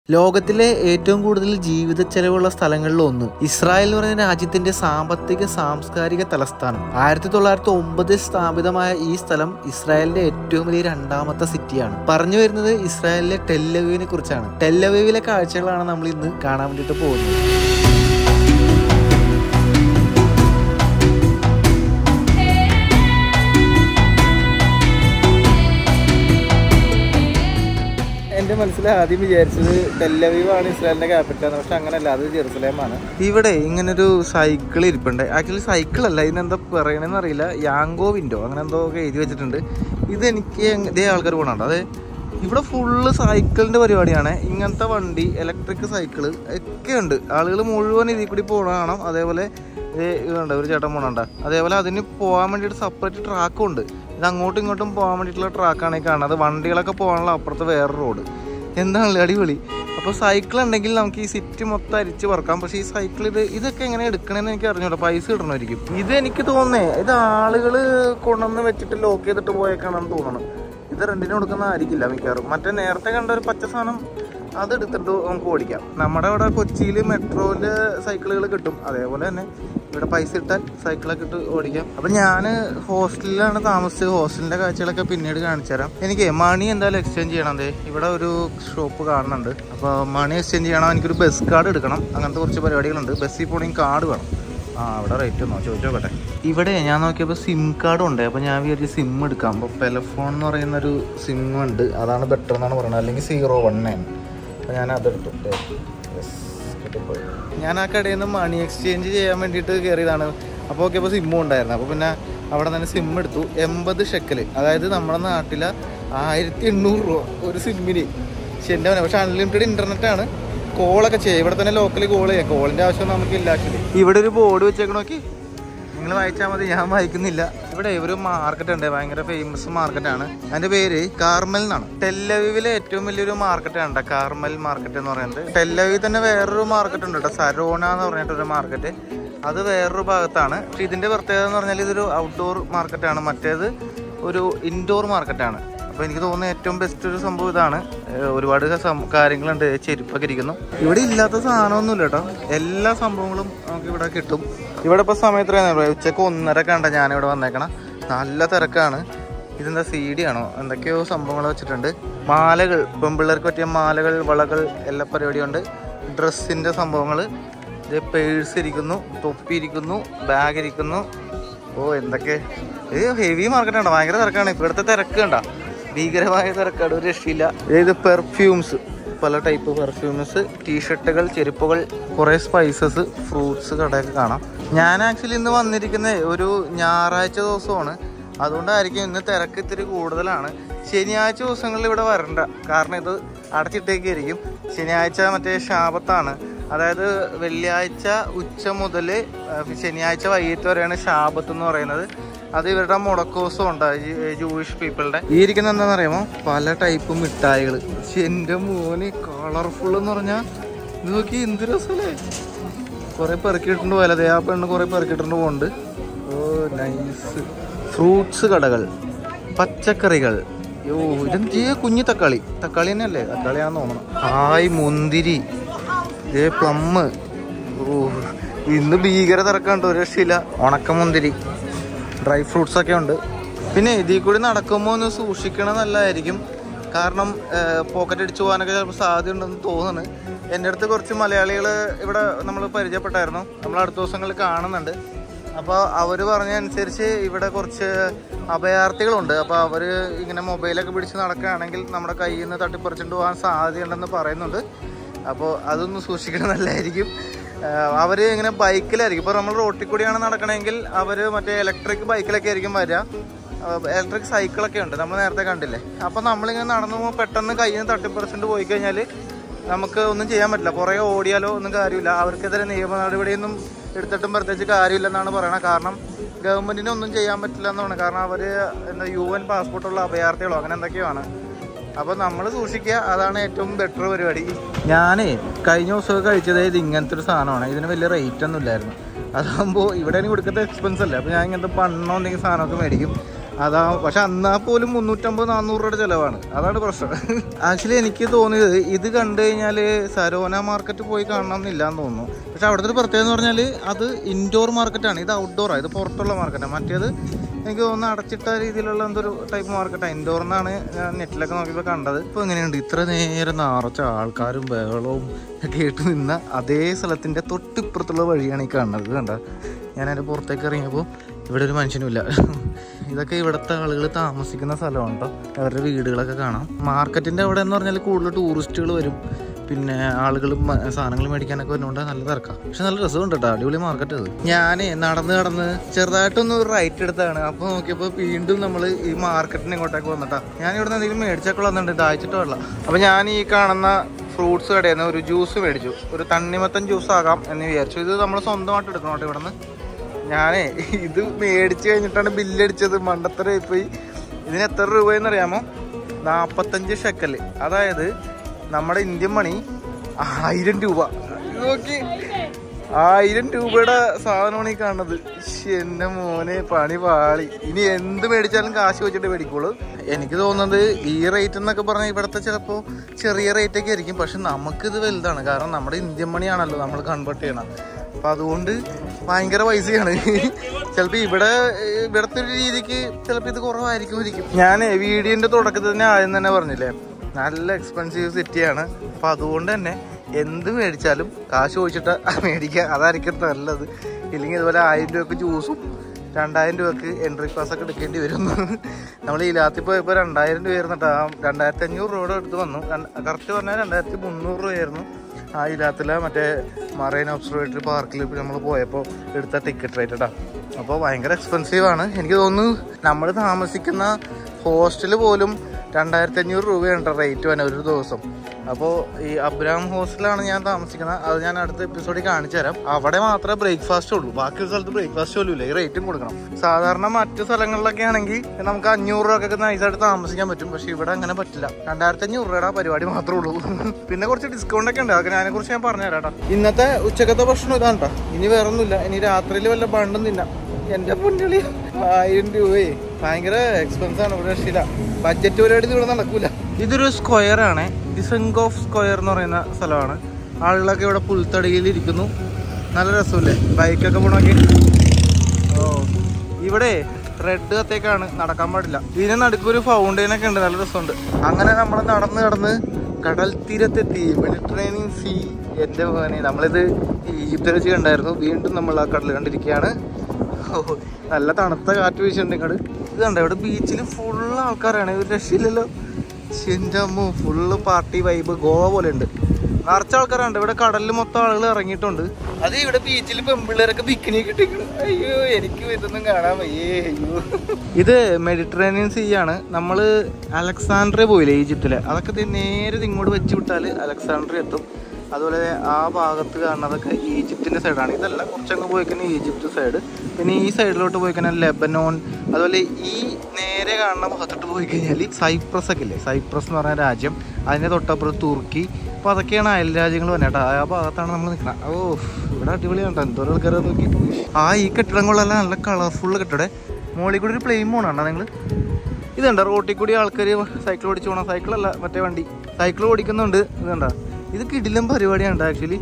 ലോകത്തിലെ ഏറ്റവും കൂടുതൽ ജീവിത ചെലവുള്ള സ്ഥലങ്ങളിൽ ഒന്ന് ഇസ്രായേൽ എന്ന് പറയുന്ന രാജ്യത്തിന്റെ സാമ്പത്തിക സാംസ്കാരിക തലസ്ഥാനം ആയിരത്തി തൊള്ളായിരത്തി ഒമ്പതിൽ സ്ഥാപിതമായ ഈ സ്ഥലം ഇസ്രായേലിന്റെ ഏറ്റവും വലിയ രണ്ടാമത്തെ സിറ്റിയാണ് പറഞ്ഞു വരുന്നത് ഇസ്രായേലിലെ ടെല്ലവീവിനെ കുറിച്ചാണ് ടെല്ലവീവിലെ കാഴ്ചകളാണ് നമ്മൾ ഇന്ന് കാണാൻ വേണ്ടിയിട്ട് പോകുന്നത് എന്റെ മനസ്സിൽ ആദ്യം വിചാരിച്ചത് ടെല്ലവീവാണ് ഇസ്രായേലിന്റെ ക്യാപിറ്റൽ പക്ഷെ അങ്ങനല്ല അത് ജെറുസലേമാണ് ഇവിടെ ഇങ്ങനൊരു സൈക്കിൾ ഇരിപ്പുണ്ട് ആക്ച്വലി സൈക്കിൾ അല്ല ഇതിനെന്താ പറയണെന്ന് അറിയില്ല യാങ്കോ വിൻഡോ അങ്ങനെ എന്തോ ഒക്കെ എഴുതി വെച്ചിട്ടുണ്ട് ഇത് എനിക്ക് ഇതേ ആൾക്കാർ പോകണുണ്ട് അതെ ഇവിടെ ഫുള്ള് സൈക്കിളിന്റെ പരിപാടിയാണ് ഇങ്ങനത്തെ വണ്ടി ഇലക്ട്രിക് സൈക്കിള് ഒക്കെ ഉണ്ട് ആളുകൾ മുഴുവൻ ഇതിൽ കൂടി പോകണ കാണാം അതേപോലെ ഇതുണ്ട് ഒരു ചേട്ടൻ പോണണ്ട അതേപോലെ അതിന് പോകാൻ വേണ്ടിയിട്ട് സെപ്പറേറ്റ് ട്രാക്കും ഉണ്ട് ഇത് അങ്ങോട്ടും ഇങ്ങോട്ടും പോകാൻ വേണ്ടിയിട്ടുള്ള ട്രാക്കാണ് ഈ കാണുന്നത് വണ്ടികളൊക്കെ പോകാനുള്ള അപ്പുറത്ത് വേറെ റോഡ് എന്താണല്ലേ അടിപൊളി അപ്പോൾ സൈക്കിൾ ഉണ്ടെങ്കിൽ നമുക്ക് ഈ സിറ്റി മൊത്തം അരിച്ച് പറക്കാം പക്ഷേ ഈ സൈക്കിൾ ഇത് ഇതൊക്കെ എങ്ങനെ എടുക്കണമെന്ന് എനിക്ക് അറിഞ്ഞൂടാ പൈസ ഇടണമായിരിക്കും ഇത് എനിക്ക് തോന്നേ ഇത് ആളുകൾ കൊണ്ടുവന്ന് വെച്ചിട്ട് ലോക്ക് ചെയ്തിട്ട് പോയേക്കാണെന്ന് തോന്നണം ഇത് റെന്റിന് കൊടുക്കുന്ന ആയിരിക്കില്ല മിക്കവാറും മറ്റേ നേരത്തെ കണ്ട ഒരു പച്ച സാധനം അത് എടുത്തിട്ട് നമുക്ക് ഓടിക്കാം നമ്മുടെ ഇവിടെ കൊച്ചിയിൽ മെട്രോയില് സൈക്കിളുകൾ കിട്ടും അതേപോലെ തന്നെ ഇവിടെ പൈസ ഇട്ടാൽ സൈക്കിളൊക്കെ ഇട്ട് ഓടിക്കാം അപ്പൊ ഞാൻ ഹോസ്റ്റലിലാണ് താമസിച്ചത് ഹോസ്റ്റലിന്റെ കാഴ്ചകളൊക്കെ പിന്നീട് കാണിച്ചു തരാം എനിക്ക് മണി എന്തായാലും എക്സ്ചേഞ്ച് ചെയ്യണം അതെ ഇവിടെ ഒരു ഷോപ്പ് കാണുന്നുണ്ട് അപ്പൊ മണി എക്സ്ചേഞ്ച് ചെയ്യണം എനിക്കൊരു ബസ് കാർഡ് എടുക്കണം അങ്ങനത്തെ കുറച്ച് പരിപാടികളുണ്ട് ബസ്സിൽ പോകണമെങ്കിൽ കാർഡ് വേണം ആ അവിടെ റേറ്റ് ഒന്നോ ചോദിച്ചോക്കട്ടെ ഇവിടെ ഞാൻ നോക്കിയപ്പോൾ സിം കാർഡ് ഉണ്ട് അപ്പോൾ ഞാൻ വിചാരിച്ച് സിം എടുക്കാം അപ്പോൾ പെലഫോൺ എന്ന് പറയുന്ന ഒരു സിം ഉണ്ട് അതാണ് ബെറ്റർ എന്നാണ് പറയുന്നത് അല്ലെങ്കിൽ സീറോ വൺ നയൻ അപ്പോൾ ഞാൻ അതെടുത്തു യെസ് കിട്ടിപ്പോയി ഞാൻ ആ കടയിൽ നിന്ന് മണി എക്സ്ചേഞ്ച് ചെയ്യാൻ വേണ്ടിയിട്ട് കയറിയതാണ് അപ്പോൾ ഓക്കെ അപ്പോൾ സിമ്മും ഉണ്ടായിരുന്നു അപ്പോൾ പിന്നെ അവിടെ തന്നെ സിം എടുത്തു എൺപത് ഷെക്കൽ അതായത് നമ്മുടെ നാട്ടിലെ ആയിരത്തി എണ്ണൂറ് രൂപ ഒരു സിമ്മിന് പക്ഷെ എൻ്റെ പക്ഷെ അൺലിമിറ്റഡ് ഇൻ്റർനെറ്റ് ആണ് കോളൊക്കെ ചെയ്യാം ഇവിടെ തന്നെ ലോക്കലി കോൾ ചെയ്യാം കോളിൻ്റെ ആവശ്യം നമുക്കില്ല ആക്ച്വലി ഇവിടെ ഒരു ബോർഡ് വെച്ചേക്കണ നോക്കി നിങ്ങൾ വായിച്ചാൽ മതി ഞാൻ വായിക്കുന്നില്ല ഇവിടെ ഒരു മാർക്കറ്റ് ഉണ്ട് ഭയങ്കര ഫേമസ് മാർക്കറ്റാണ് അതിന്റെ പേര് കാർമൽ എന്നാണ് ടെല്ലവിവിലെ ഏറ്റവും വലിയൊരു മാർക്കറ്റാണ് കാർമൽ മാർക്കറ്റ് എന്ന് പറയുന്നത് ടെല്ലവിൽ തന്നെ വേറൊരു മാർക്കറ്റ് ഉണ്ട് കേട്ടോ സരോണ എന്ന് പറഞ്ഞിട്ടൊരു മാർക്കറ്റ് അത് വേറൊരു ഭാഗത്താണ് പക്ഷെ ഇതിന്റെ പ്രത്യേകത എന്ന് പറഞ്ഞാൽ ഇതൊരു ഔട്ട്ഡോർ മാർക്കറ്റാണ് മറ്റേത് ഒരു ഇൻഡോർ മാർക്കറ്റാണ് അപ്പോൾ എനിക്ക് തോന്നുന്ന ഏറ്റവും ബെസ്റ്റ് ഒരു സംഭവം ഇതാണ് ഏഹ് ഒരുപാട് സം- കാര്യങ്ങളുണ്ട് ചെരുപ്പൊക്കെ ഇരിക്കുന്നു ഇവിടെ ഇല്ലാത്ത സാധനമൊന്നുമില്ല കേട്ടോ എല്ലാ സംഭവങ്ങളും നമുക്ക് ഇവിടെ കിട്ടും ഇവിടെ ഇപ്പോൾ സമയം എത്രയാണ് ഉച്ചക്ക് ഒന്നര കണ്ട ഞാനിവിടെ വന്നേക്കണം നല്ല തിരക്കാണ് ഇതെന്താ സി ഡി ആണോ എന്തൊക്കെയോ സംഭവങ്ങൾ വെച്ചിട്ടുണ്ട് മാലകൾ പെൺപിള്ളേർക്ക് പറ്റിയ മാലകൾ വളകൾ എല്ലാ പരിപാടിയും ഉണ്ട് ഡ്രസ്സിൻ്റെ സംഭവങ്ങൾ ഇത് പേഴ്സ് ഇരിക്കുന്നു തൊപ്പി ഇരിക്കുന്നു ബാഗ് ഇരിക്കുന്നു ഓ എന്തൊക്കെ ഇത് ഹെവി മാർക്കറ്റാണ് ഭയങ്കര തിരക്കാണ് ഇവിടുത്തെ തിരക്ക് കണ്ട ഭീകരമായ തിരക്കാണ് ഒരു രക്ഷയില്ല ഇത് പെർഫ്യൂംസ് പല ടൈപ്പ് പെർഫ്യൂംസ് ടീഷർട്ടുകൾ ചെരുപ്പുകൾ കുറേ സ്പൈസസ് ഫ്രൂട്ട്സ് കടയൊക്കെ കാണാം ഞാൻ ആക്ച്വലി ഇന്ന് വന്നിരിക്കുന്നത് ഒരു ഞായറാഴ്ച ദിവസമാണ് അതുകൊണ്ടായിരിക്കും ഇന്ന് തിരക്ക് ഇത്തിരി കൂടുതലാണ് ശനിയാഴ്ച ദിവസങ്ങളിൽ ഇവിടെ വരണ്ട കാരണം ഇത് അടച്ചിട്ടേക്കായിരിക്കും ശനിയാഴ്ച മറ്റേ ശാപത്താണ് അതായത് വെള്ളിയാഴ്ച ഉച്ച മുതൽ ശനിയാഴ്ച വൈകിട്ട് വരെയാണ് ശാപത്ത് എന്ന് പറയുന്നത് അത് ഇവരുടെ മുടക്കോസം ഉണ്ട് ജൂയിഷ് പീപ്പിളുടെ ഈ ഇരിക്കുന്ന എന്താണെന്ന് അറിയാമോ പല ടൈപ്പ് മിഠായികൾ പക്ഷെ എൻ്റെ മോന് കളർഫുൾ എന്ന് പറഞ്ഞാൽ ഇത് നോക്കി എന്ത് രസമല്ലേ കുറെ പെറുക്കിയിട്ടുണ്ട് പോലെ അതെ ആ പെണ്ണ് കുറെ പെറുക്കിയിട്ടുണ്ട് പോകുന്നുണ്ട് ഓ നൈസ് ഫ്രൂട്ട്സ് കടകൾ പച്ചക്കറികൾ യോ ഇതെന്ത് കുഞ്ഞു തക്കാളി തക്കാളി തന്നെയല്ലേ തക്കാളിയാണെന്ന് തോന്നണം ഹായ് മുന്തിരി ഇതേ പ്ലമ്മ് ഓ ഇന്ന് ഭീകര തിരക്കുണ്ട് ഒരു രക്ഷയില്ല ഉണക്കമുന്തിരി ഡ്രൈ ഫ്രൂട്ട്സ് ഒക്കെ ഉണ്ട് പിന്നെ ഇതിൽ കൂടി നടക്കുമ്പോൾ ഒന്ന് സൂക്ഷിക്കണം നല്ലതായിരിക്കും കാരണം പോക്കറ്റ് അടിച്ചു പോകാനൊക്കെ ചിലപ്പോൾ സാധ്യത ഉണ്ടെന്ന് തോന്നുന്നു എൻ്റെ അടുത്ത് കുറച്ച് മലയാളികൾ ഇവിടെ നമ്മൾ പരിചയപ്പെട്ടായിരുന്നു നമ്മൾ അടുത്ത ദിവസങ്ങളിൽ കാണുന്നുണ്ട് അപ്പോൾ അവർ പറഞ്ഞതനുസരിച്ച് ഇവിടെ കുറച്ച് അഭയാർത്ഥികളുണ്ട് അപ്പോൾ അവർ ഇങ്ങനെ മൊബൈലൊക്കെ പിടിച്ച് നടക്കുകയാണെങ്കിൽ നമ്മുടെ കയ്യിൽ നിന്ന് തട്ടിപ്പറിച്ചുകൊണ്ട് പോകാൻ സാധ്യതയുണ്ടെന്ന് പറയുന്നുണ്ട് അപ്പോൾ അതൊന്ന് സൂക്ഷിക്കണം നല്ലതായിരിക്കും അവർ ഇങ്ങനെ ബൈക്കിലായിരിക്കും ഇപ്പോൾ നമ്മൾ റോട്ടിൽ കൂടിയാണ് നടക്കണമെങ്കിൽ അവർ മറ്റേ ഇലക്ട്രിക് ബൈക്കിലൊക്കെ ആയിരിക്കും വരിക ഇലക്ട്രിക് സൈക്കിളൊക്കെ ഉണ്ട് നമ്മൾ നേരത്തെ കണ്ടില്ലേ അപ്പോൾ നമ്മളിങ്ങനെ നടന്നു പോകുമ്പോൾ പെട്ടെന്ന് കയ്യിൽ നിന്ന് തട്ടിപ്പറിച്ചുകൊണ്ട് പോയി കഴിഞ്ഞാൽ നമുക്ക് ഒന്നും ചെയ്യാൻ പറ്റില്ല പുറകെ ഓടിയാലോ ഒന്നും കാര്യമില്ല അവർക്കെതിരെ നിയമ നടപടിയൊന്നും എടുത്തിട്ടും പ്രത്യേകിച്ച് കാര്യമില്ലെന്നാണ് പറയണത് കാരണം ഗവൺമെന്റിന് ഒന്നും ചെയ്യാൻ പറ്റില്ല എന്നാണ് കാരണം അവർ എന്താ യു എൻ പാസ്പോർട്ടുള്ള അഭയാർത്ഥികളോ അങ്ങനെ എന്തൊക്കെയാണ് അപ്പോൾ നമ്മൾ സൂക്ഷിക്കുക അതാണ് ഏറ്റവും ബെറ്റർ പരിപാടി ഞാനേ കഴിഞ്ഞ ദിവസമൊക്കെ കഴിച്ചത് ഇത് ഇങ്ങനത്തെ ഒരു സാധനമാണ് ഇതിന് വലിയ റേറ്റ് ഒന്നും ഇല്ലായിരുന്നു അതാകുമ്പോൾ ഇവിടെ എനിക്ക് കൊടുക്കുന്ന എക്സ്പെൻസ് അല്ലേ അപ്പോൾ ഞാൻ ഇങ്ങനത്തെ പണ്ണോ എന്തെങ്കിലും സാധനമൊക്കെ മേടിക്കും അതാ പക്ഷെ എന്നാ പോലും മുന്നൂറ്റമ്പത് നാന്നൂറ് രൂപയുടെ ചിലവാണ് അതാണ് പ്രശ്നം ആക്ച്വലി എനിക്ക് തോന്നിയത് ഇത് കണ്ടു കഴിഞ്ഞാൽ സരോന മാർക്കറ്റ് പോയി കാണണം എന്നില്ല എന്ന് തോന്നുന്നു പക്ഷെ അവിടുത്തെ ഒരു പ്രത്യേകത എന്ന് പറഞ്ഞാൽ അത് ഇൻഡോർ മാർക്കറ്റാണ് ഇത് ഔട്ട്ഡോറാണ് ഇത് പുറത്തുള്ള മാർക്കറ്റാണ് മറ്റേത് എനിക്ക് തോന്നുന്നു അടച്ചിട്ട രീതിയിലുള്ള എന്തൊരു ടൈപ്പ് മാർക്കറ്റാണ് ഇൻഡോർ എന്നാണ് ഞാൻ നെറ്റിലൊക്കെ നോക്കിയപ്പോൾ കണ്ടത് ഇപ്പോൾ എങ്ങനെയുണ്ട് ഇത്ര നേരം നിറച്ച ആൾക്കാരും ബഹളവും ഒക്കെ ആയിട്ട് നിന്ന അതേ സ്ഥലത്തിൻ്റെ തൊട്ടിപ്പുറത്തുള്ള വഴിയാണ് ഈ കാണുന്നത് ഇത് കണ്ട ഞാൻ അതിൻ്റെ പുറത്തേക്ക് ഇറങ്ങിയപ്പോൾ ഇവിടെ ഒരു മനുഷ്യനുമില്ല ഇതൊക്കെ ഇവിടുത്തെ ആളുകൾ താമസിക്കുന്ന സ്ഥലമാണ് കേട്ടോ അവരുടെ വീടുകളൊക്കെ കാണാം മാർക്കറ്റിൻ്റെ അവിടെ എന്ന് പറഞ്ഞാൽ കൂടുതൽ ടൂറിസ്റ്റുകൾ വരും പിന്നെ ആളുകൾ സാധനങ്ങൾ മേടിക്കാനൊക്കെ വരുന്നതുകൊണ്ട് നല്ല തിരക്കാം പക്ഷെ നല്ല രസമുണ്ട് കേട്ടോ അടിപൊളി മാർക്കറ്റ് അത് ഞാനേ നടന്ന് നടന്ന് ചെറുതായിട്ടൊന്ന് ഒരു റൈറ്റ് എടുത്താണ് അപ്പോൾ നോക്കിയപ്പോൾ വീണ്ടും നമ്മൾ ഈ മാർക്കറ്റിന് ഇങ്ങോട്ടേക്ക് വന്നിട്ടാ ഞാൻ ഇവിടെ നിന്ന് എന്തെങ്കിലും മേടിച്ചൊക്കെ വന്നിട്ടുണ്ട് ദാഹിച്ചിട്ട് വെള്ളം അപ്പോൾ ഞാൻ ഈ കാണുന്ന ഫ്രൂട്ട്സ് കടയിൽ നിന്ന് ഒരു ജ്യൂസ് മേടിച്ചു ഒരു തണ്ണിമത്തൻ ജ്യൂസ് ആകാം എന്ന് വിചാരിച്ചു ഇത് നമ്മൾ സ്വന്തമായിട്ട് എടുക്കണം കേട്ടോ ഇവിടെ നിന്ന് ഞാനേ ഇത് മേടിച്ചു കഴിഞ്ഞിട്ടാണ് ബില്ലടിച്ചത് മണ്ടത്തരമായി പോയി ഇതിന് എത്ര രൂപയെന്ന് അറിയാമോ നാപ്പത്തഞ്ച് ഷെക്കല് അതായത് നമ്മുടെ ഇന്ത്യൻ മണി ആയിരം രൂപ നോക്കി ആയിരം രൂപയുടെ സാധനമാണ് ഈ കാണുന്നത് ശ്ശെ, എന്റെ മോനെ പണി പാളി ഇനി എന്ത് മേടിച്ചാലും കാശ് വെച്ചിട്ട് മേടിക്കുള്ളൂ എനിക്ക് തോന്നുന്നത് ഈ റേറ്റ് എന്നൊക്കെ പറഞ്ഞാൽ ഇവിടുത്തെ ചിലപ്പോൾ ചെറിയ റേറ്റ് ഒക്കെ ആയിരിക്കും പക്ഷെ നമുക്കിത് വലുതാണ് കാരണം നമ്മുടെ ഇന്ത്യൻ മണിയാണല്ലോ നമ്മൾ കൺവേർട്ട് ചെയ്യണം അപ്പൊ അതുകൊണ്ട് ഭയങ്കര പൈസയാണ് ചിലപ്പോ ഇവിടെ ഏഹ്, ഇവിടുത്തെ ഒരു രീതിക്ക് ചിലപ്പോ ഇത് കുറവായിരിക്കും ഇരിക്കും ഞാൻ വീഡിയോന്റെ തുടക്കത്തിൽ തന്നെ ആദ്യം തന്നെ പറഞ്ഞില്ലേ നല്ല എക്സ്പെൻസീവ് സിറ്റിയാണ് അപ്പൊ അതുകൊണ്ട് തന്നെ എന്ത് മേടിച്ചാലും കാശ് ചോദിച്ചിട്ട് മേടിക്കുക അതായിരിക്കും നല്ലത് ഇല്ലെങ്കിൽ ഇതുപോലെ ആയിരം രൂപക്ക് ജ്യൂസും രണ്ടായിരം രൂപക്ക് എൻട്രി പാസ് ഒക്കെ എടുക്കേണ്ടി വരും നമ്മൾ ഇലാത്തിൽ പോയപ്പോൾ രണ്ടായിരം രൂപ ആയിരുന്നു കേട്ടോ രണ്ടായിരത്തി അഞ്ഞൂറ് രൂപയുടെ അടുത്ത് വന്നു കറക്റ്റ് പറഞ്ഞാൽ രണ്ടായിരത്തി മുന്നൂറ് രൂപയായിരുന്നു ആ ഇലാത്തിലെ മറ്റേ മറൈൻ ഒബ്സർവേറ്ററി പാർക്കിൽ നമ്മൾ പോയപ്പോൾ എടുത്ത ടിക്കറ്റ് റേറ്റ് കേട്ടോ അപ്പോൾ ഭയങ്കര എക്സ്പെൻസീവ് ആണ് എനിക്ക് തോന്നുന്നു നമ്മൾ താമസിക്കുന്ന ഹോസ്റ്റൽ പോലും രണ്ടായിരത്തി അഞ്ഞൂറ് രൂപയാണ് റേറ്റ് വന്നെ ഒരു ദിവസം അപ്പോൾ ഈ അബ്രാം ഹോസ്റ്റലാണ് ഞാൻ താമസിക്കുന്നത് അത് ഞാൻ അടുത്ത എപ്പിസോഡിൽ കാണിച്ചു തരാം അവിടെ മാത്രമേ ബ്രേക്ക്ഫാസ്റ്റ് ഉള്ളൂ ബാക്കി സ്ഥലത്ത് ബ്രേക്ക്ഫാസ്റ്റ് പോലും ഇല്ല ഈ റേറ്റും കൊടുക്കണം സാധാരണ മറ്റു സ്ഥലങ്ങളിലൊക്കെ ആണെങ്കിൽ നമുക്ക് അഞ്ഞൂറ് രൂപയൊക്കെ നൈസായിട്ട് താമസിക്കാൻ പറ്റും പക്ഷെ ഇവിടെ അങ്ങനെ പറ്റില്ല രണ്ടായിരത്തി അഞ്ഞൂറ് രൂപയുടെ പരിപാടി മാത്രമേ ഉള്ളൂ പിന്നെ കുറച്ച് ഡിസ്കൗണ്ട് ഒക്കെ ഉണ്ട് അതൊക്കെ അതിനെ കുറിച്ച് ഞാൻ പറഞ്ഞുതരാം കേട്ടോ ഇന്നത്തെ ഉച്ചക്കത്തെ ഭക്ഷണം ഇതാണ് കേട്ടോ ഇനി വേറെ ഒന്നുമില്ല ഇനി രാത്രിയിൽ വല്ല ബണ്ടും തിന്നാം എന്റെ പുണ്യളി ആയിരം രൂപയെ ഭയങ്കര എക്സ്പെൻസ് ആണ് ഇവിടെ രക്ഷയില്ല ബഡ്ജറ്റ് പരിപാടി ഇവിടെ നടക്കൂല ഇതൊരു സ്ക്വയർ ആണ് ഡിസംഗ് ഓഫ് സ്ക്വയർ എന്ന് പറയുന്ന സ്ഥലമാണ് ആളുകളൊക്കെ ഇവിടെ പുൽത്തടിയിൽ ഇരിക്കുന്നു നല്ല രസമല്ലേ ബൈക്കൊക്കെ പോണോക്കി ഓ ഇവിടെ റെഡ് കത്തേക്കാണ് നടക്കാൻ പാടില്ല ഇതിന് നടുക്കൊരു ഫൗണ്ടെയിൻ ഒക്കെ ഉണ്ട് നല്ല രസമുണ്ട് അങ്ങനെ നമ്മൾ നടന്ന് നടന്ന് കടൽ തീരത്തെത്തി മെഡിറ്ററേനിയൻ സീ എന്റെ മോനെ നമ്മളിത് ഈജിപ്തിൽ വെച്ച് കണ്ടായിരുന്നു വീണ്ടും നമ്മൾ ആ കടൽ കണ്ടിരിക്കുകയാണ് ഓ, നല്ല തണുത്ത കാറ്റ് വീശുന്നുണ്ട് ഇങ്ങോട്ട് ഇത് കണ്ടോ ഇവിടെ ബീച്ചിൽ ഫുള്ള് ആൾക്കാരാണ് ഒരു രക്ഷയില്ലല്ലോ എൻ്റെ അമ്മോ ഫുള്ള് പാർട്ടി വൈബ് ഗോവ പോലെ ഉണ്ട് നിറച്ച ആൾക്കാരുണ്ട് ഇവിടെ കടലിൽ മൊത്തം ആളുകൾ ഇറങ്ങിയിട്ടുണ്ട് അത് ഇവിടെ ബീച്ചിൽ പെമ്പിള്ളേരൊക്കെ ബിക്കിനി കിട്ടിക്കണം അയ്യോ എനിക്ക് ഇതൊന്നും കാണാൻ വയ്യേ അയ്യോ ഇത് മെഡിറ്ററേനിയൻ സീ ആണ് നമ്മൾ അലക്സാണ്ട്രിയ പോയില്ലേ ഈജിപ്തിലെ അതൊക്കെ ദേ നേരെ ഇത് ഇങ്ങോട്ട് വെച്ച് വിട്ടാൽ അലക്സാണ്ട്രിയ എത്തും അതുപോലെ ആ ഭാഗത്ത് കാണുന്നതൊക്കെ ഈജിപ്തിന്റെ സൈഡാണ് ഇതല്ല കുറച്ചങ്ങ് പോയി കഴിഞ്ഞാൽ ഈജിപ്ത് സൈഡ് പിന്നെ ഈ സൈഡിലോട്ട് പോയി കഴിഞ്ഞാൽ ലെബനോൺ അതുപോലെ ഈ നേരെ കാണുന്ന ഭാഗത്തോട്ട് പോയി കഴിഞ്ഞാൽ സൈപ്രസ് ഒക്കെ ഇല്ലേ സൈപ്രസ് എന്ന് പറഞ്ഞ രാജ്യം അതിൻ്റെ തൊട്ടപ്പുറത്ത് തുർക്കി അപ്പോൾ അതൊക്കെയാണ് അയൽ രാജ്യങ്ങൾ തന്നെ കേട്ടോ ആ ഭാഗത്താണ് നമ്മൾ നിൽക്കുന്നത് ഓ ഇവിടെ അടിപൊളിയാണ് കേട്ടോ എന്തോരം ആൾക്കാരെ നോക്കി ആ ഈ കെട്ടിടങ്ങളെല്ലാം നല്ല കളർഫുൾ കെട്ടിടേ മുകളിൽ കൂടി ഒരു പ്ലെയിൻ പോണാണ്ടോ നിങ്ങൾ ഇതുണ്ട് റോട്ടിൽ കൂടി ആൾക്കാർ സൈക്കിൾ ഓടിച്ചു പോകണം സൈക്കിളല്ല മറ്റേ വണ്ടി സൈക്കിൾ ഓടിക്കുന്നുണ്ട് ഇതുണ്ട ഇത് കിടിലം പരിപാടിയാണ് ആക്ച്വലി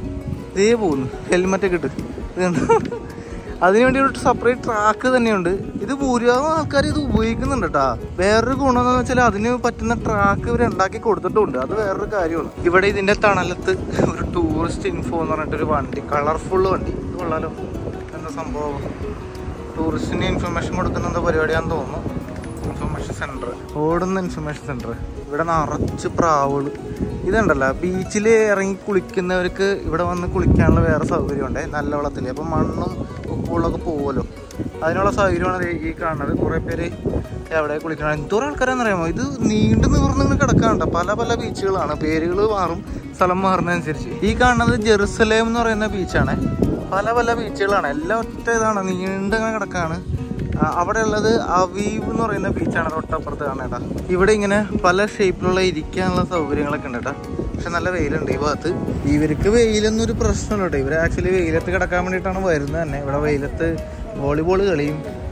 ഇതേ പോകുന്നു ഹെൽമെറ്റ് ഒക്കെ ഇട്ട് ഇതുണ്ട് അതിനുവേണ്ടി ഒരു സെപ്പറേറ്റ് ട്രാക്ക് തന്നെയുണ്ട് ഇത് ഭൂരിഭാഗം ആൾക്കാർ ഇത് ഉപയോഗിക്കുന്നുണ്ട് കേട്ടാ വേറൊരു ഗുണമെന്ന് വെച്ചാൽ അതിന് പറ്റുന്ന ട്രാക്ക് ഇവർ ഉണ്ടാക്കി കൊടുത്തിട്ടുണ്ട് അത് വേറൊരു കാര്യമാണ് ഇവിടെ ഇതിന്റെ തണലത്ത് ഒരു ടൂറിസ്റ്റ് ഇൻഫോ എന്ന് പറഞ്ഞിട്ടൊരു വണ്ടി കളർഫുൾ വണ്ടി ഇത് കൊള്ളാലോ എന്താ സംഭവം ടൂറിസ്റ്റിന് ഇൻഫർമേഷൻ കൊടുക്കുന്ന എന്തോ പരിപാടിയാണെന്ന് തോന്നുന്നു ഇൻഫർമേഷൻ സെന്റർ ഓടുന്ന ഇൻഫർമേഷൻ സെന്റർ ഇവിടെ നിറച്ച് പ്രാവുകൾ ഇതുണ്ടല്ലോ ബീച്ചിൽ ഇറങ്ങി കുളിക്കുന്നവർക്ക് ഇവിടെ വന്ന് കുളിക്കാനുള്ള വേറെ സൗകര്യമുണ്ട് നല്ല വെള്ളത്തിൽ അപ്പം മണ്ണും ഉപ്പുള്ളൊക്കെ പോകുമല്ലോ അതിനുള്ള സൗകര്യമാണ് ദേ ഈ കാണുന്നത് കുറേ പേര് എവിടെ കുളിക്കണം എന്തോരം ആൾക്കാരാണെന്നറിയാമോ ഇത് നീണ്ടു നിവർന്ന് ഇങ്ങനെ കിടക്കാറുണ്ട് പല പല ബീച്ചുകളാണ് പേരുകൾ മാറും സ്ഥലം മാറുന്നതനുസരിച്ച് ഈ കാണുന്നത് ജെറുസലേം എന്ന് പറയുന്ന ബീച്ചാണ് പല പല ബീച്ചുകളാണ് എല്ലാം ഒറ്റ ഇതാണ് നീണ്ടിങ്ങനെ കിടക്കാണ് ആ, അവിടെ ഉള്ളത് അവീവ് എന്ന് പറയുന്ന ബീച്ചാണ് തൊട്ടപ്പുറത്ത് കാണേട്ടാ ഇവിടെ ഇങ്ങനെ പല ഷേപ്പിലുള്ള ഇരിക്കാനുള്ള സൗകര്യങ്ങളൊക്കെ ഉണ്ട് കേട്ടാ പക്ഷെ നല്ല വെയിലുണ്ട് ഈ ഭാഗത്ത് ഇവർക്ക് വെയിലൊന്നും ഒരു പ്രശ്നമല്ല കേട്ടോ ഇവർ ആക്ച്വലി വെയിലത്ത് കിടക്കാൻ വേണ്ടിയിട്ടാണ് വരുന്നത് തന്നെ ഇവിടെ വെയിലത്ത് വോളിബോൾ കളിയും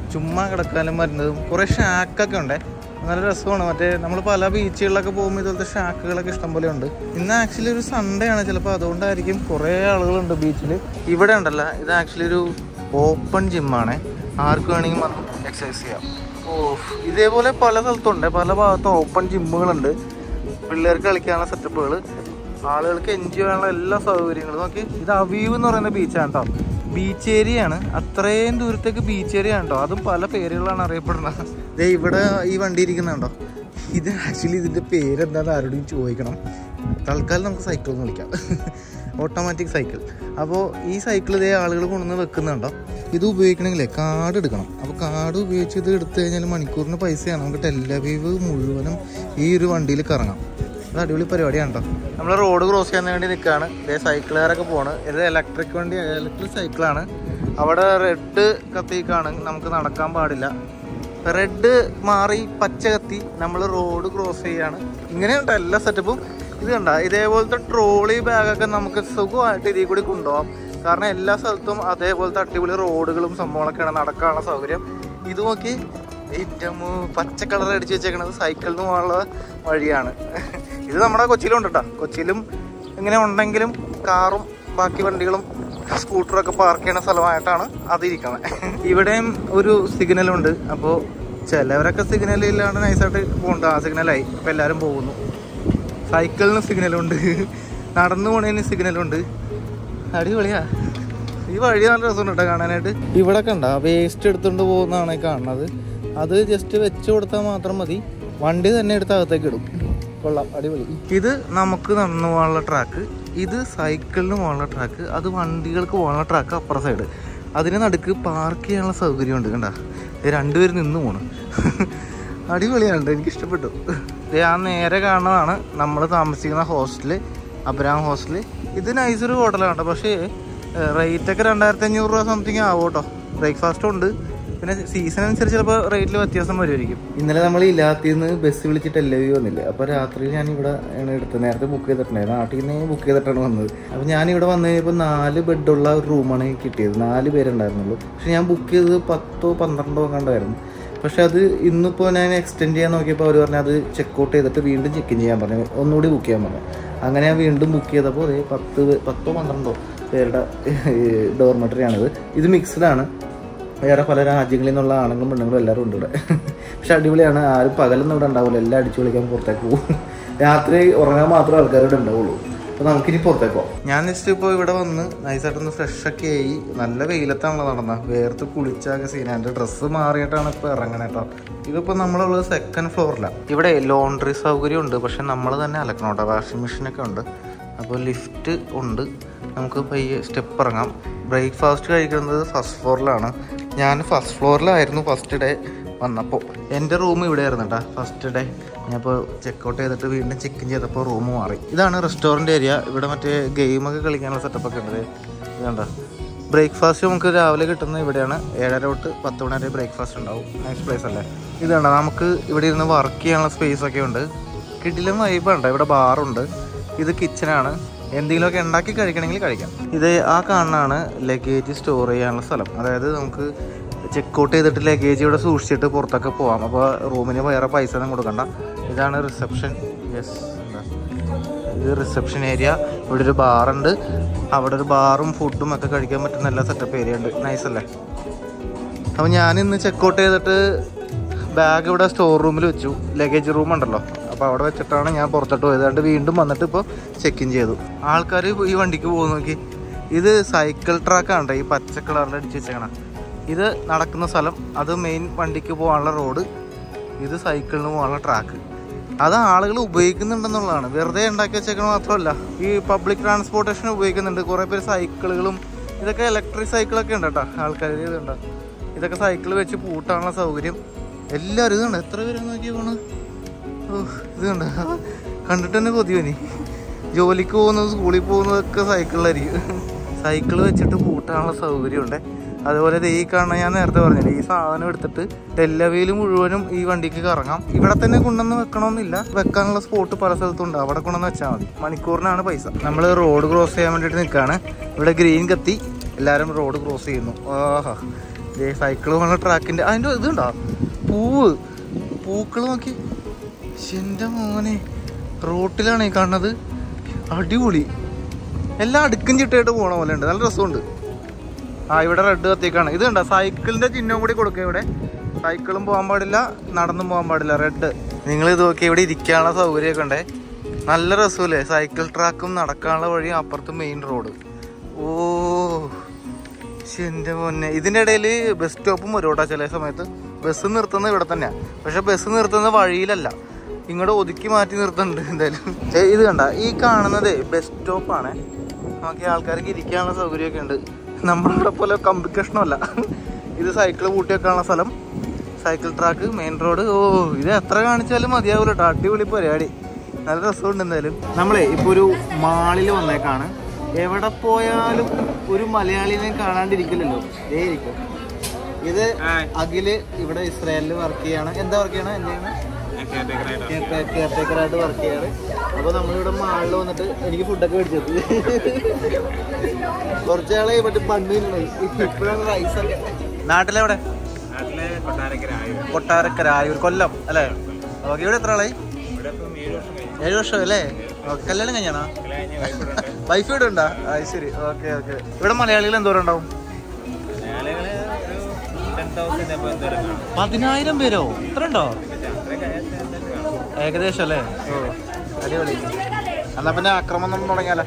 ചുമ്മാ കിടക്കാനും വരുന്നതും കുറേ ഷാക്കൊക്കെ ഉണ്ട് നല്ല രസമാണ് മറ്റേ നമ്മൾ പല ബീച്ചുകളിലൊക്കെ പോകുമ്പോൾ ഇതുപോലത്തെ ഷാക്കുകളൊക്കെ ഇഷ്ടംപോലെ ഉണ്ട് ഇന്ന് ആക്ച്വലി ഒരു സൺഡേ ആണ് ചിലപ്പോൾ അതുകൊണ്ടായിരിക്കും കുറേ ആളുകളുണ്ട് ബീച്ചിൽ ഇവിടെ ഉണ്ടല്ല ഇത് ആക്ച്വലി ഒരു ഓപ്പൺ ജിമ്മാണ് ആർക്ക് വേണമെങ്കിൽ വന്ന് എക്സസൈസ് ചെയ്യാം ഓ ഇതേപോലെ പല സ്ഥലത്തുണ്ട് പല ഭാഗത്തും ഓപ്പൺ ജിമ്മുകളുണ്ട് പിള്ളേർക്ക് കളിക്കാനുള്ള സെറ്റപ്പുകൾ ആളുകൾക്ക് എൻജോയ് ചെയ്യാനുള്ള എല്ലാ സൗകര്യങ്ങളും നോക്കി ഇത് അവീവ് എന്ന് പറയുന്ന ബീച്ചാണ് കേട്ടോ ബീച്ച് ഏരിയ ആണ് അത്രയും ദൂരത്തേക്ക് ബീച്ച് ഏരിയ ആണ് കേട്ടോ അതും പല പേരുകളാണ് അറിയപ്പെടുന്നത് ദേ ഇവിടെ ഈ വണ്ടി ഇരിക്കുന്നുണ്ടോ ഇത് ആക്ച്വലി ഇതിൻ്റെ പേരെന്താണെന്ന് ആരോടും ചോദിക്കണം തൽക്കാലം നമുക്ക് സൈക്കിൾ എന്ന് വിളിക്കാം ഓട്ടോമാറ്റിക് സൈക്കിൾ അപ്പോൾ ഈ സൈക്കിൾ ഇതേ ആളുകൾ കൊണ്ടുവന്ന് വെക്കുന്നുണ്ടോ ഇത് ഉപയോഗിക്കണമെങ്കിലേ കാർഡ് എടുക്കണം അപ്പോൾ കാർഡ് ഉപയോഗിച്ച് ഇത് എടുത്തു കഴിഞ്ഞാൽ മണിക്കൂറിന് പൈസയാണ് നമുക്ക് ടെല്ലവീവ് മുഴുവനും ഈ ഒരു വണ്ടിയിൽ കറങ്ങാം അത് അടിപൊളി പരിപാടിയാണ് കേട്ടോ നമ്മൾ റോഡ് ക്രോസ് ചെയ്യാൻ വേണ്ടി നിൽക്കുകയാണ് ഇതേ സൈക്കിളുകാരൊക്കെ പോണ് ഇത് ഇലക്ട്രിക് വണ്ടി ഇലക്ട്രിക് സൈക്കിളാണ് അവിടെ റെഡ് കത്തിക്കാണ് നമുക്ക് നടക്കാൻ പാടില്ല റെഡ് മാറി പച്ച കത്തി നമ്മൾ റോഡ് ക്രോസ് ചെയ്യാണ് ഇങ്ങനെയുണ്ട് എല്ലാ സെറ്റപ്പും ഇത് കണ്ട ഇതേപോലത്തെ ട്രോളി ബാഗൊക്കെ നമുക്ക് സുഖമായിട്ട് ഇതിൽ കൂടി കൊണ്ടുപോകാം കാരണം എല്ലാ സ്ഥലത്തും അതേപോലത്തെ അടിപൊളി റോഡുകളും സംഭവങ്ങളൊക്കെയാണ് നടക്കാനുള്ള സൗകര്യം ഇത് നോക്കി ഏറ്റവും പച്ച കളർ അടിച്ച് വെച്ചേക്കണത് സൈക്കിളിന് പോകാനുള്ള വഴിയാണ് ഇത് നമ്മുടെ കൊച്ചിയിലും ഉണ്ട് കേട്ടോ കൊച്ചിയിലും ഇങ്ങനെ ഉണ്ടെങ്കിലും കാറും ബാക്കി വണ്ടികളും സ്കൂട്ടറൊക്കെ പാർക്ക് ചെയ്യുന്ന സ്ഥലമായിട്ടാണ് അതിരിക്കുന്നത് ഇവിടെയും ഒരു സിഗ്നലുണ്ട് അപ്പോൾ ചിലവരൊക്കെ സിഗ്നൽ ഇല്ലാണ്ട് നൈസായിട്ട് പോകുന്നുണ്ട് ആ സിഗ്നലായി അപ്പോൾ എല്ലാവരും പോകുന്നു സൈക്കിളിന് സിഗ്നലുണ്ട് നടന്നു പോണതിന് സിഗ്നലുണ്ട് അടിപൊളിയാ ഈ വഴി നല്ല രസമുണ്ട് കേട്ടോ കാണാനായിട്ട് ഇവിടെ കണ്ട വേസ്റ്റ് എടുത്തുകൊണ്ട് പോകുന്നതാണ് ഈ കാണുന്നത് അത് ജസ്റ്റ് വെച്ച് കൊടുത്താൽ മാത്രം മതി വണ്ടി തന്നെ എടുത്ത് അകത്തേക്ക് ഇടും കൊള്ളാം അടിപൊളി ഇത് നമുക്ക് നടന്നു പോകാനുള്ള ട്രാക്ക് ഇത് സൈക്കിളിന് പോകാനുള്ള ട്രാക്ക് അത് വണ്ടികൾക്ക് പോകാനുള്ള ട്രാക്ക് അപ്പുറ സൈഡ് അതിന് നടുക്ക് പാർക്ക് ചെയ്യാനുള്ള സൗകര്യമുണ്ട് കണ്ട രണ്ടുപേരും നിന്ന് പോണ് അടിപൊളിയാണ് എനിക്ക് ഇഷ്ടപ്പെട്ടു ഇത് ആ നേരെ കാണുന്നതാണ് നമ്മൾ താമസിക്കുന്ന ഹോസ്റ്റല് അബ്രാം ഹോസ്റ്റല് ഇത് നൈസൊരു ഹോട്ടലാണ് കേട്ടോ പക്ഷേ റേറ്റ് ഒക്കെ രണ്ടായിരത്തി അഞ്ഞൂറ് രൂപ സംതിങ് ആവും കേട്ടോ ബ്രേക്ക്ഫാസ്റ്റും ഉണ്ട് പിന്നെ സീസൺ അനുസരിച്ച് ചിലപ്പോൾ റേറ്റിൽ വ്യത്യാസം വരുമായിരിക്കും ഇന്നലെ നമ്മൾ ഇല്ലാത്തിൽ നിന്ന് ബസ് വിളിച്ചിട്ട് എല്ലവി വന്നില്ല അപ്പോൾ രാത്രി ഞാൻ ഇവിടെ ആണ് എടുത്തത് നേരത്തെ ബുക്ക് ചെയ്തിട്ടുണ്ടായിരുന്നു നാട്ടിൽ നിന്ന് ബുക്ക് ചെയ്തിട്ടാണ് വന്നത് അപ്പോൾ ഞാൻ ഇവിടെ വന്നു കഴിഞ്ഞപ്പോൾ നാല് ബെഡുള്ള ഒരു റൂമാണ് എനിക്ക് കിട്ടിയത് നാല് പേരുണ്ടായിരുന്നുള്ളൂ പക്ഷെ ഞാൻ ബുക്ക് ചെയ്തത് പത്തോ പന്ത്രണ്ടോ കണ്ടായിരുന്നു പക്ഷെ അത് ഇന്നിപ്പോൾ ഞാൻ എക്സ്റ്റെൻഡ് ചെയ്യാൻ നോക്കിയപ്പോൾ അവർ പറഞ്ഞു അത് ചെക്കൗട്ട് ചെയ്തിട്ട് വീണ്ടും ചെക്ക് ഇൻ ചെയ്യാൻ പറഞ്ഞു ഒന്നുകൂടി ബുക്ക് ചെയ്യാൻ പറഞ്ഞു അങ്ങനെ ഞാൻ വീണ്ടും ബുക്ക് ചെയ്തപ്പോൾ അതേ പത്ത് പേ- പത്തോ പന്ത്രണ്ടോ പേരുടെ ഡോർമെറ്ററിയാണിത് ഇത് മിക്സ്ഡ് ആണ് വേറെ പല രാജ്യങ്ങളിൽ നിന്നുള്ള ആണുങ്ങളും പെണ്ണുങ്ങളും എല്ലാവരും ഉണ്ട് ഇവിടെ പക്ഷെ അടിപൊളിയാണ് ആരും പകലൊന്നും ഇവിടെ ഉണ്ടാവില്ല എല്ലാം അടിച്ചു വിളിക്കാൻ പുറത്തേക്ക് പോകും രാത്രി ഉറങ്ങാൻ മാത്രമേ ആൾക്കാർ ഇവിടെ ഉണ്ടാവുള്ളൂ അപ്പോൾ നമുക്കിനി പുറത്തേക്ക് പോകാം ഞാൻ ജസ്റ്റ് ഇപ്പോൾ ഇവിടെ വന്ന് നൈസായിട്ടൊന്ന് ഫ്രഷൊക്കെ ആയി നല്ല വെയിലത്താണല്ലോ നടന്ന വേർത്ത് കുളിച്ചാകെ സീന എൻ്റെ ഡ്രസ്സ് മാറിയിട്ടാണ് ഇപ്പോൾ ഇറങ്ങണേ കേട്ടോ ഇതിപ്പോൾ നമ്മളുള്ളത് സെക്കൻഡ് ഫ്ലോറിലാണ് ഇവിടെ ലോണ്ടറി സൗകര്യം ഉണ്ട് പക്ഷെ നമ്മൾ തന്നെ അലക്കണം കേട്ടോ വാഷിംഗ് മെഷീനൊക്കെ ഉണ്ട് അപ്പോൾ ലിഫ്റ്റ് ഉണ്ട് നമുക്ക് പയ്യെ സ്റ്റെപ്പ് ഇറങ്ങാം ബ്രേക്ക്ഫാസ്റ്റ് കഴിക്കുന്നത് ഫസ്റ്റ് ഫ്ലോറിലാണ് ഞാൻ ഫസ്റ്റ് ഫ്ലോറിലായിരുന്നു ഫസ്റ്റ് ഡേ വന്നപ്പോൾ എൻ്റെ റൂം ഇവിടെ ആയിരുന്നു കേട്ടോ ഫസ്റ്റ് ഡേ ഞാനിപ്പോൾ ചെക്കൗട്ട് ചെയ്തിട്ട് വീണ്ടും ചെക്ക് ഇൻ ചെയ്തപ്പോൾ റൂം മാറി ഇതാണ് റെസ്റ്റോറൻറ്റ് ഏരിയ ഇവിടെ മറ്റേ ഗെയിമൊക്കെ കളിക്കാനുള്ള സെറ്റപ്പൊക്കെ ഉണ്ട് ഇത് കണ്ടോ ബ്രേക്ക്ഫാസ്റ്റ് നമുക്ക് രാവിലെ കിട്ടുന്നത് ഇവിടെയാണ് ഏഴര തൊട്ട് പത്ത് മണി വരെ ബ്രേക്ക്ഫാസ്റ്റ് ഉണ്ടാവും നൈസ് പ്ലേസ് അല്ലേ ഇത് കണ്ടോ നമുക്ക് ഇവിടെ ഇരുന്ന് വർക്ക് ചെയ്യാനുള്ള സ്പേസ് ഒക്കെ ഉണ്ട് കിടിലും വൈബുണ്ട് ഇവിടെ ബാറുണ്ട് ഇത് കിച്ചണാണ് എന്തെങ്കിലുമൊക്കെ ഉണ്ടാക്കി കഴിക്കണമെങ്കിൽ കഴിക്കാം ഇത് ആ കാണാനാണ് ലഗേജ് സ്റ്റോർ ചെയ്യാനുള്ള സ്ഥലം അതായത് നമുക്ക് ചെക്കൗട്ട് ചെയ്തിട്ട് ലഗേജ് ഇവിടെ സൂക്ഷിച്ചിട്ട് പുറത്തൊക്കെ പോവാം അപ്പോൾ റൂമിന് വേറെ പൈസ ഒന്നും കൊടുക്കണ്ട ഇതാണ് റിസപ്ഷൻ യെസ് ഇത് റിസപ്ഷൻ ഏരിയ ഇവിടെ ഒരു ബാറുണ്ട് അവിടെ ഒരു ബാറും ഫുഡും ഒക്കെ കഴിക്കാൻ പറ്റുന്ന എല്ലാ സെറ്റപ്പ് ഏരിയ ഉണ്ട് നൈസ് അല്ലേ അപ്പോൾ ഞാൻ ഇന്ന് ചെക്കൗട്ട് ചെയ്തിട്ട് ബാഗ് ഇവിടെ സ്റ്റോർ റൂമിൽ വെച്ചു ലഗേജ് റൂം ഉണ്ടല്ലോ അപ്പോൾ അവിടെ വെച്ചിട്ടാണ് ഞാൻ പുറത്തോട്ട് പോയത് അതുകൊണ്ട് വീണ്ടും വന്നിട്ട് ഇപ്പോൾ ചെക്ക് ഇൻ ചെയ്തു ആൾക്കാർ ഈ വണ്ടിക്ക് പോകുന്ന നോക്കി ഇത് സൈക്കിൾ ട്രാക്കാണ് ഈ പച്ച കളറിൽ അടിച്ച് വെച്ചേക്കണം ഇത് നടക്കുന്ന സ്ഥലം അത് മെയിൻ വണ്ടിക്ക് പോകാനുള്ള റോഡ് ഇത് സൈക്കിളിന് പോകാനുള്ള ട്രാക്ക് അത് ആളുകൾ ഉപയോഗിക്കുന്നുണ്ടെന്നുള്ളതാണ് വെറുതെ ഉണ്ടാക്കി വെച്ചേക്കണ മാത്രമല്ല ഈ പബ്ലിക് ട്രാൻസ്പോർട്ടേഷൻ ഉപയോഗിക്കുന്നുണ്ട് കുറേ പേര് സൈക്കിളുകളും ഇതൊക്കെ ഇലക്ട്രിക് സൈക്കിളൊക്കെ ഉണ്ട് കേട്ടോ ആൾക്കാർ ഇതുണ്ട് ഇതൊക്കെ സൈക്കിൾ വെച്ച് പൂട്ടാനുള്ള സൗകര്യം എല്ലാവരും ഇതുണ്ട് എത്ര പേര് നോക്കി പോണ് ഓ ഇത് കണ്ട കണ്ടിട്ട് തന്നെ കൊതിയോനി ജോലിക്ക് പോകുന്നത് സ്കൂളിൽ പോകുന്നതൊക്കെ സൈക്കിളിലായിരിക്കും സൈക്കിൾ വെച്ചിട്ട് പൂട്ടാനുള്ള സൗകര്യമുണ്ട് അതുപോലെ ദേ ഈ കാണുന്ന ഞാൻ നേരത്തെ പറഞ്ഞില്ലേ ഈ സാധനം എടുത്തിട്ട് ഡെല്ലവയിൽ മുഴുവനും ഈ വണ്ടിക്ക് കറങ്ങാം ഇവിടെ തന്നെ കൊണ്ടുവന്ന് വെക്കണമെന്നില്ല വെക്കാനുള്ള സ്പോട്ട് പല സ്ഥലത്തുണ്ട് അവിടെ കൊണ്ടുവന്ന് വെച്ചാൽ മതി മണിക്കൂറിനാണ് പൈസ നമ്മൾ റോഡ് ക്രോസ് ചെയ്യാൻ വേണ്ടിയിട്ട് നിൽക്കുകയാണ് ഇവിടെ ഗ്രീൻ കത്തി എല്ലാവരും റോഡ് ക്രോസ് ചെയ്യുന്നു ആഹാ ദേ സൈക്കിൾ പോകുന്ന ട്രാക്കിന്റെ അതിന്റെ ഇതുണ്ടോ പൂവ് പൂക്കൾ നോക്കി ശ്ശെ, എൻ്റെ മോനെ റോട്ടിലാണ് ഈ കാണുന്നത് അടിപൊളി എല്ലാം അടുക്കും ചിട്ടയായിട്ട് പോണ പോലെ ഉണ്ട് നല്ല രസമുണ്ട് ആ ഇവിടെ റെഡ് കത്തിക്കാണ് ഇത് കണ്ട സൈക്കിളിന്റെ ചിഹ്നം കൂടി കൊടുക്കുക ഇവിടെ സൈക്കിളും പോകാൻ പാടില്ല നടന്നും പോകാൻ പാടില്ല റെഡ് നിങ്ങൾ ഇത് നോക്കി ഇവിടെ ഇരിക്കാനുള്ള സൗകര്യമൊക്കെ ഉണ്ടേ നല്ല രസമല്ലേ സൈക്കിൾ ട്രാക്കും നടക്കാനുള്ള വഴി അപ്പുറത്ത് മെയിൻ റോഡ് ഓ ശ്ശെ, എൻ്റെ മുന്നേ ഇതിൻ്റെ ഇടയിൽ ബസ് സ്റ്റോപ്പും വരും കേട്ടോ ചില സമയത്ത് ബസ് നിർത്തുന്നത് ഇവിടെ തന്നെയാണ് പക്ഷെ ബസ് നിർത്തുന്നത് വഴിയിലല്ല ഇങ്ങോട്ട് ഒതുക്കി മാറ്റി നിർത്തുന്നുണ്ട് എന്തായാലും ഛെ, ഇത് കണ്ട ഈ കാണുന്നത് ബസ് സ്റ്റോപ്പാണ് നോക്കി ആൾക്കാർക്ക് ഇരിക്കാനുള്ള സൗകര്യമൊക്കെ ഉണ്ട് നമ്മളിവിടെ പോലെ കമ്പി കഷ്ണമല്ല ഇത് സൈക്കിൾ പൂട്ടി വെക്കാനുള്ള സ്ഥലം സൈക്കിൾ ട്രാക്ക് മെയിൻ റോഡ് ഓ ഇത് എത്ര കാണിച്ചാലും മതിയാവൂല കേട്ടോ അടിപൊളി പരിപാടി നല്ല രസമുണ്ട് എന്തായാലും നമ്മളെ ഇപ്പൊ ഒരു മാളിൽ വന്നേക്കാണ് എവിടെ പോയാലും ഒരു മലയാളിനെ കാണാണ്ടിരിക്കില്ലല്ലോ ദേ ഇരിക്കും ഇത് അഖില് ഇവിടെ ഇസ്രായേലിൽ വർക്ക് ചെയ്യാണ് എന്താ വർക്ക് ചെയ്യണം എന്താണ് കെയർടേക്കറായിട്ട് വർക്ക് ചെയ്യാണ് അപ്പൊ നമ്മളിവിടെ മാളിൽ വന്നിട്ട് എനിക്ക് ഫുഡൊക്കെ മേടിച്ചത് കുറച്ചാളെ മറ്റേ പണ്ണിരുന്നത് ഇപ്പോഴാണ് റൈസ് ഒക്കെ നാട്ടിലെവിടെ കൊട്ടാരക്കര ആയൂർ കൊല്ലം അല്ലേ ഓക്കെ ഇവിടെ എത്ര ആളായി ഏഴ് വർഷം അല്ലേ ഓക്കെ കല്യാണം കഴിഞ്ഞാണോ വൈഫ് ഇവിടെ ഉണ്ടോ അത് ശരി ഓക്കെ ഓക്കെ ഇവിടെ മലയാളികൾ എന്തോരം ഉണ്ടാവും പതിനായിരം പേരോ ഇത്ര ഉണ്ടോ ഏകദേശം അല്ലേ ഓ അടിപൊളി എന്നാ പിന്നെ ആക്രമണം തുടങ്ങിയാലോ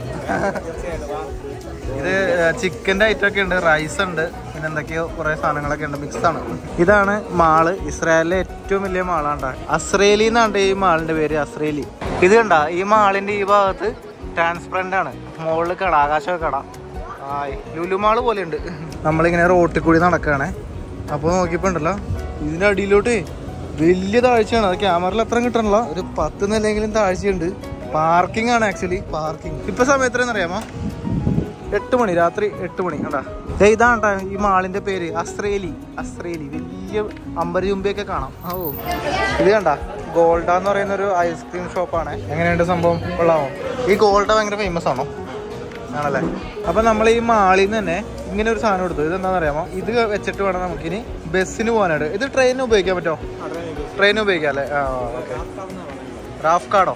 ഇത് ചിക്കൻ്റെ ഐറ്റം ഒക്കെ ഉണ്ട് റൈസ് ഉണ്ട് പിന്നെ എന്തൊക്കെയോ കുറെ സാധനങ്ങളൊക്കെ ഉണ്ട് മിക്സ് ആണ് ഇതാണ് മാള് ഇസ്രായേലിലെ ഏറ്റവും വലിയ മാളാണ്ട അസ്രേലി എന്നാണ് ഈ മാളിന്റെ പേര് അസ്രേലി ഇത് കണ്ട ഈ മാളിന്റെ ഈ ഭാഗത്ത് ട്രാൻസ്പെറന്റ് ആണ് മുകളിൽ കട ആകാശമൊക്കെ കട ആയി ലുലു മാള് പോലെ ഉണ്ട് നമ്മളിങ്ങനെ റോട്ടിൽ കൂടി നടക്കുകയാണേ അപ്പോൾ നോക്കിയപ്പോ ഉണ്ടല്ലോ ഇതിന്റെ അടിയിലോട്ട് വലിയ താഴ്ചയാണ് അത് ക്യാമറയിൽ അത്ര കിട്ടണല്ലോ ഒരു പത്ത് നിലയെങ്കിലും താഴ്ചയുണ്ട് പാർക്കിംഗ് ആണ് ആക്ച്വലി പാർക്കിംഗ് ഇപ്പൊ സമയം എത്രയെന്ന് അറിയാമോ എട്ട് മണി രാത്രി എട്ട് മണി കണ്ടാ ദേ ഇതാണ് ട്ടാ ഈ മാളിന്റെ പേര് അസ്രേലി അസ്രേലി വലിയ അമ്പരചുംബിയൊക്കെ കാണാം ഓ ഇത് കണ്ട ഗോൾഡ എന്ന് പറയുന്ന ഒരു ഐസ്ക്രീം ഷോപ്പാണ് എങ്ങനെയുണ്ട് സംഭവം കൊള്ളാമോ ഈ ഗോൾഡ ഭയങ്കര ഫേമസ് ആണോ ആണല്ലേ അപ്പൊ നമ്മൾ ഈ മാളിൽ നിന്ന് തന്നെ ഇങ്ങനെ ഒരു സാധനം എടുത്തു ഇതെന്താണെന്ന് അറിയാമോ ഇത് വെച്ചിട്ട് വേണം നമുക്കിനി ബസ്സിന് പോകാനായിട്ട് ഇത് ട്രെയിനിന് ഉപയോഗിക്കാൻ പറ്റുമോ ട്രെയിനിന് ഉപയോഗിക്കാം അല്ലേ ആ ഓക്കെ റാഫ് കാർഡോ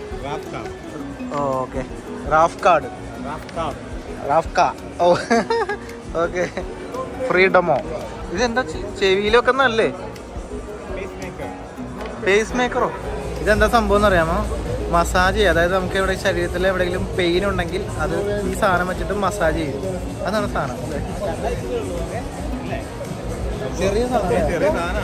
ഓക്കെ റാഫ് കാർഡ് റാഫ്ക ഓ ഓക്കെ ഫ്രീഡമോ ഇതെന്താ ചെ- ചെവിയിലൊക്കെ നല്ലേ പേസ് മേക്കറോ ഇതെന്താ സംഭവം എന്ന് അറിയാമോ മസാജ് ചെയ്യും അതായത് നമുക്ക് എവിടെ ശരീരത്തിൽ എവിടെയെങ്കിലും പെയിൻ ഉണ്ടെങ്കിൽ അത് ഈ സാധനം വെച്ചിട്ട് മസാജ് ചെയ്യും അതാണ് സാധനം അല്ലേ? ചെറിയ സാധനം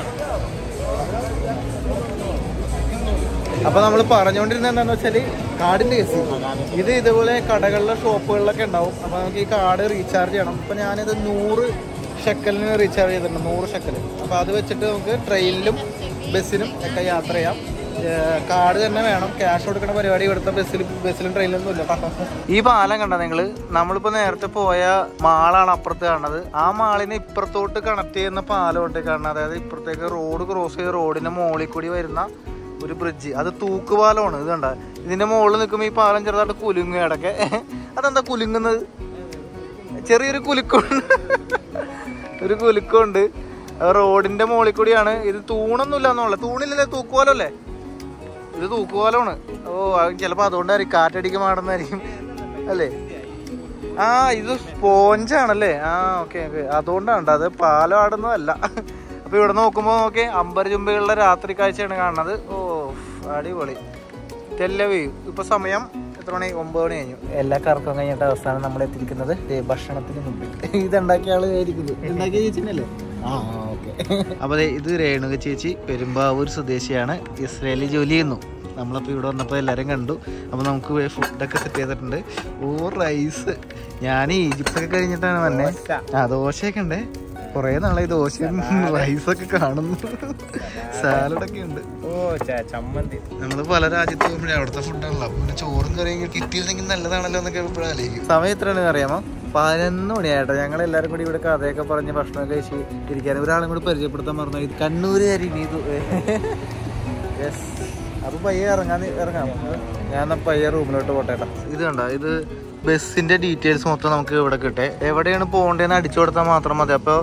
അപ്പൊ നമ്മൾ പറഞ്ഞുകൊണ്ടിരുന്നത് എന്താന്ന് വെച്ചാല് കാർഡിന്റെ കേസ് ഇത് ഇതുപോലെ കടകളിലെ ഷോപ്പുകളിലൊക്കെ ഉണ്ടാവും അപ്പൊ നമുക്ക് ഈ കാർഡ് റീചാർജ് ചെയ്യണം അപ്പൊ ഞാനിത് നൂറ് ഷെക്കലിന് റീചാർജ് ചെയ്തിട്ടുണ്ട് നൂറ് ഷെക്കൽ അപ്പൊ അത് വെച്ചിട്ട് നമുക്ക് ട്രെയിനിലും ബസ്സിനും ഒക്കെ യാത്ര ചെയ്യാം കാർഡ് തന്നെ വേണം ക്യാഷ് കൊടുക്കുന്ന പരിപാടി ഇവിടുത്തെ ബസ്സിലും ബസ്സിലും ട്രെയിനിലൊന്നും ഇല്ല ഈ പാലം കണ്ട നിങ്ങൾ നമ്മളിപ്പോ നേരത്തെ പോയ മാളാണ് അപ്പുറത്ത് കാണുന്നത് ആ മാളിനെ ഇപ്പുറത്തോട്ട് കണക്ട് ചെയ്യുന്ന പാലമുണ്ട് കാണുന്നത് അതായത് ഇപ്പുറത്തേക്ക് റോഡ് ക്രോസ് ചെയ്ത് റോഡിന്റെ മുകളിൽ കൂടി വരുന്ന ഒരു ബ്രിഡ്ജ് അത് തൂക്കുപാലമാണ് ഇത് കണ്ട ഇതിന്റെ മുകളിൽ നിൽക്കുമ്പോൾ ഈ പാലം ചെറുതായിട്ട് കുലുങ്ങും ഇടയ്ക്ക് അതെന്താ കുലുങ്ങുന്നത് ചെറിയൊരു കുലുക്കുണ്ട് ഒരു കുലുക്കുണ്ട് അത് റോഡിന്റെ മുകളിൽ കൂടിയാണ് ഇത് തൂണൊന്നുമില്ല എന്നുള്ളത് തൂണില്ലല്ലേ തൂക്കുപാലം അല്ലേ ഇത് തൂക്കുപാലമാണ് ഓ അത് ചിലപ്പോ അതുകൊണ്ടായിരിക്കും കാറ്റടിക്കുമ്പോൾ ആടുന്നതായിരിക്കും അല്ലേ ആ ഇത് സ്പോഞ്ചാണല്ലേ ആ ഓക്കെ ഓക്കെ അതുകൊണ്ടാണ് അത് പാലം ആടുന്നതല്ല അപ്പൊ ഇവിടെ നോക്കുമ്പോൾ നോക്കി അമ്പരചുംബികളുടെ രാത്രി കാഴ്ചയാണ് കാണുന്നത് ഓ അടിപൊളി ടെല്ലവീവ് ഇപ്പൊ സമയം എത്ര മണി ഒമ്പത് മണി കഴിഞ്ഞു എല്ലാ കറക്കം കഴിഞ്ഞിട്ട് അവസാനം നമ്മൾ എത്തിയിരിക്കുന്നത് ദേ ഭക്ഷണത്തിന് മുമ്പിൽ ഇതുണ്ടാക്കിയ ആള് ആയിരിക്കുന്നത് ഉണ്ടാക്കിയ ചേച്ചിനല്ലേ ആ ഓക്കെ അപ്പൊ ദേ ഇത് രേണുക ചേച്ചി പെരുമ്പാവൂർ സ്വദേശിയാണ് ഇസ്രയേലിൽ ജോലി ചെയ്യുന്നു നമ്മളപ്പോൾ ഇവിടെ വന്നപ്പോൾ എല്ലാവരും കണ്ടു അപ്പോൾ നമുക്ക് ഫുഡൊക്കെ സെറ്റ് ചെയ്തിട്ടുണ്ട് ഓ റൈസ് ഞാൻ ഈജിപ്തൊക്കെ കഴിഞ്ഞിട്ടാണ് വന്നെ ആ ദോശയൊക്കെ ഉണ്ടേ കുറേ നാളായി ദോശയും റൈസൊക്കെ കാണുന്നു സാലഡൊക്കെ ഉണ്ട് ഓ ചമ്മന്തി നമ്മള് പല രാജ്യത്ത് പോകുമ്പോഴേ അവിടുത്തെ ഫുഡാണല്ലോ അപ്പൊ പിന്നെ ചോറും കറിയും കിട്ടിയിരുന്നെങ്കിൽ നല്ലതാണല്ലോ എന്നൊക്കെ എപ്പോഴാലേക്ക് സമയം എത്രയാണെന്ന് അറിയാമോ പതിനൊന്ന് മണിയായിട്ടോ ഞങ്ങൾ എല്ലാവരും കൂടി ഇവിടെ കഥയൊക്കെ പറഞ്ഞ് ഭക്ഷണം കഴിച്ച് ഇരിക്കാൻ ഒരാളും കൂടി പരിചയപ്പെടുത്താൻ പറഞ്ഞു ഇത് കണ്ണൂരുകാരി നീതു യെസ് അപ്പൊ പയ്യെ ഇറങ്ങാൻ ഇറങ്ങാം ഞാൻ എന്നാ പയ്യെ റൂമിലോട്ട് പോട്ടേട്ടാ ഇത് കണ്ടോ ഇത് ബസ്സിന്റെ ഡീറ്റെയിൽസ് മൊത്തം നമുക്ക് ഇവിടെ കിട്ടേ എവിടെയാണ് പോകേണ്ടതെന്ന് അടിച്ചു കൊടുത്താൽ മാത്രം മതി അപ്പോൾ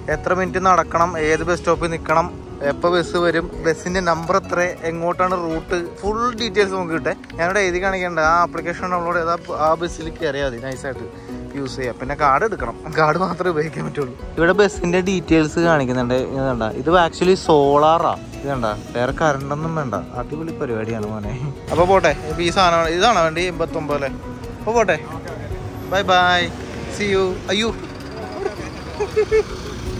എത്ര മിനിറ്റ് നടക്കണം ഏത് ബസ് സ്റ്റോപ്പിൽ നിൽക്കണം എപ്പോൾ ബസ് വരും ബസ്സിന്റെ നമ്പർ എത്ര എങ്ങോട്ടാണ് റൂട്ട് ഫുൾ ഡീറ്റെയിൽസ് നമുക്ക് കിട്ടെ ഞാനിവിടെ എഴുതി കാണിക്കേണ്ട ആ ആപ്ലിക്കേഷൻ ഡൗൺലോഡ് ചെയ്താൽ ആ ബസ്സിൽ കയറിയാൽ മതി നൈസായിട്ട് യൂസ് ചെയ്യാം പിന്നെ കാർഡ് എടുക്കണം കാർഡ് മാത്രമേ ഉപയോഗിക്കാൻ പറ്റുള്ളൂ ഇവിടെ ബസ്സിന്റെ ഡീറ്റെയിൽസ് കാണിക്കുന്നുണ്ട് ഇത് കണ്ട ഇത് ആക്ച്വലി സോളാറാ ഇത് കണ്ട വേറെ കറണ്ട് ഒന്നും വേണ്ട അടിപൊളി പരിപാടിയാണ് മോനെ അപ്പൊ പോട്ടെ ഇപ്പൊ ഈ സാധനം ഇതാണോ വേണ്ടി എൺപത്തൊമ്പത് അല്ലേ അപ്പൊ പോട്ടെ ബൈ ബൈ സി യു അയ്യോ